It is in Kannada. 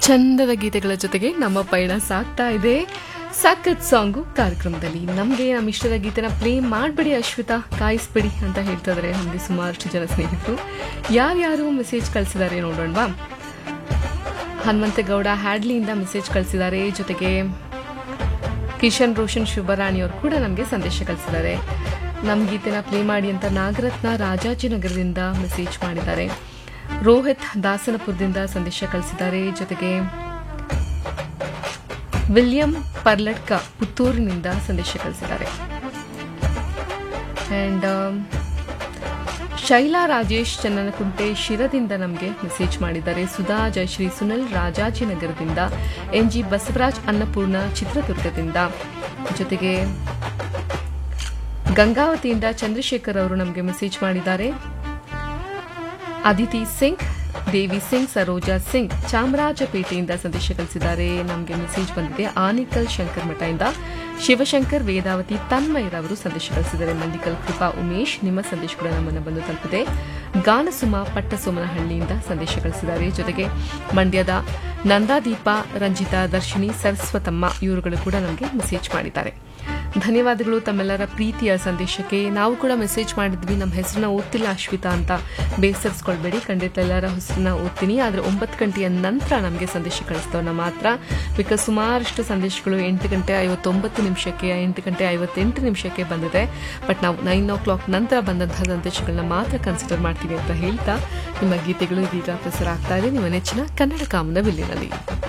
ಚಂದದ ಗೀತೆಗಳ ಜೊತೆಗೆ ನಮ್ಮ ಪಯಣ ಸಾಗ್ತಾ ಇದೆ ಸಖತ್ ಸಾಂಗು ಕಾರ್ಯಕ್ರಮದಲ್ಲಿ ನಮಗೆ ನಮ್ಮ ಇಷ್ಟದ ಗೀತೆನ ಪ್ಲೇ ಮಾಡಬೇಡಿ ಅಶ್ವಿತಾ ಕಾಯಿಸ್ಬಿಡಿ ಅಂತ ಹೇಳ್ತಾ ಇದಾರೆ ನಮಗೆ ಸುಮಾರಷ್ಟು ಜನ ಸ್ನೇಹಿತರು ಯಾರ್ಯಾರು ಮೆಸೇಜ್ ಕಳಿಸಿದ್ದಾರೆ ನೋಡೋಣವಾ ಹನುಮಂತಗೌಡ ಹ್ಯಾಡ್ಲಿಯಿಂದ ಮೆಸೇಜ್ ಕಳಿಸಿದ್ದಾರೆ ಜೊತೆಗೆ ಕಿಶನ್ ರೋಷನ್ ಶುಭರಾಣಿ ಅವರು ಕೂಡ ನಮಗೆ ಸಂದೇಶ ಕಳಿಸಿದ್ದಾರೆ ನಮ್ಮ ಗೀತೆನ ಪ್ಲೇ ಮಾಡಿ ಅಂತ ನಾಗರತ್ನ ರಾಜಾಜಿನಗರದಿಂದ ಮೆಸೇಜ್ ಮಾಡಿದ್ದಾರೆ ರೋಹಿತ್ ದಾಸನಪುರದಿಂದ ಸಂದೇಶ ಕಳಿಸಿದ್ದಾರೆ ಜೊತೆಗೆ ವಿಲಿಯಂ ಪರ್ಲಡ್ಕ ಪುತ್ತೂರಿನಿಂದ ಸಂದೇಶ ಕಳಿಸಿದ್ದಾರೆ ಅಂಡ್ ಶೈಲಾ ರಾಜೇಶ್ ಚನ್ನನಕುಂಟೆ ಶಿರದಿಂದ ನಮಗೆ ಮೆಸೇಜ್ ಮಾಡಿದ್ದಾರೆ ಸುಧಾ ಜಯಶ್ರೀ ಸುನಿಲ್ ರಾಜಾಜಿನಗರದಿಂದ ಎನ್ ಜಿ ಬಸವರಾಜ್ ಅನ್ನಪೂರ್ಣ ಚಿತ್ರದುರ್ಗದಿಂದ ಜೊತೆಗೆ ಗಂಗಾವತಿಯಿಂದ ಚಂದ್ರಶೇಖರ್ ಅವರು ನಮಗೆ ಮೆಸೇಜ್ ಮಾಡಿದ್ದಾರೆ ಅದಿತಿ ಸಿಂಗ್ ದೇವಿ ಸಿಂಗ್ ಸರೋಜಾ ಸಿಂಗ್ ಚಾಮರಾಜಪೇಟೆಯಿಂದ ಸಂದೇಶ ಕಳಿಸಿದ್ದಾರೆ ನಮಗೆ ಮೆಸೇಜ್ ಬಂದಿದೆ ಆನಿಕಲ್ ಶಂಕರ್ ಮಠದಿಂದ ಶಿವಶಂಕರ್ ವೇದಾವತಿ ತನ್ಮಯರವರು ಸಂದೇಶ ಕಳಿಸಿದ್ದಾರೆ ಮಂಡಿಕಲ್ ಕೃಪಾ ಉಮೇಶ್ ನಿಮ್ಮ ಸಂದೇಶ ಕೂಡ ನಮ್ಮನ್ನು ಬಂದು ತಲುಪಿದೆ ಗಾನಸುಮ ಪಟ್ಟಸೋಮನಹಳ್ಳಿಯಿಂದ ಸಂದೇಶ ಕಳಿಸಿದ್ದಾರೆ ಜೊತೆಗೆ ಮಂಡ್ಯದ ನಂದಾದೀಪ ರಂಜಿತಾ ದರ್ಶಿನಿ ಸರಸ್ವತಮ್ಮ ಇವರುಗಳು ಕೂಡ ನಮಗೆ ಮೆಸೇಜ್ ಮಾಡಿದ್ದಾರೆ ಧನ್ಯವಾದಗಳು ತಮ್ಮೆಲ್ಲರ ಪ್ರೀತಿಯ ಸಂದೇಶಕ್ಕೆ ನಾವು ಕೂಡ ಮೆಸೇಜ್ ಮಾಡಿದ್ವಿ ನಮ್ಮ ಹೆಸರನ್ನ ಓದ್ತಿಲ್ಲ ಅಶ್ವಿತಾ ಅಂತ ಬೇಸರಿಸ್ಕೊಳ್ಬೇಡಿ ಖಂಡಿತ ಎಲ್ಲರ ಹೆಸರನ್ನ ಓದ್ತೀನಿ ಆದರೆ ಒಂಬತ್ತು ಗಂಟೆಯ ನಂತರ ನಮಗೆ ಸಂದೇಶ ಕಳಿಸ್ತವನ್ನ ಮಾತ್ರ ಬಿಕಾಸ್ ಸುಮಾರಷ್ಟು ಸಂದೇಶಗಳು ಎಂಟು ಗಂಟೆ ಐವತ್ತೊಂಬತ್ತು ನಿಮಿಷಕ್ಕೆ ಎಂಟು ಗಂಟೆ ಐವತ್ತೆಂಟು ನಿಮಿಷಕ್ಕೆ ಬಂದಿದೆ ಬಟ್ ನಾವು ನೈನ್ ಓ ಕ್ಲಾಕ್ ನಂತರ ಬಂದಂತಹ ಸಂದೇಶಗಳನ್ನ ಮಾತ್ರ ಕನ್ಸಿಡರ್ ಮಾಡ್ತೀವಿ ಅಂತ ಹೇಳ್ತಾ ನಿಮ್ಮ ಗೀತೆಗಳು ಇದೀಗ ಪ್ರಸಾರ ಆಗ್ತಾ ಇದೆ ನಿಮ್ಮ ನೆಚ್ಚಿನ ಕನ್ನಡ ಕಾಮನ ಬಿಲ್ಲಿನಲ್ಲಿ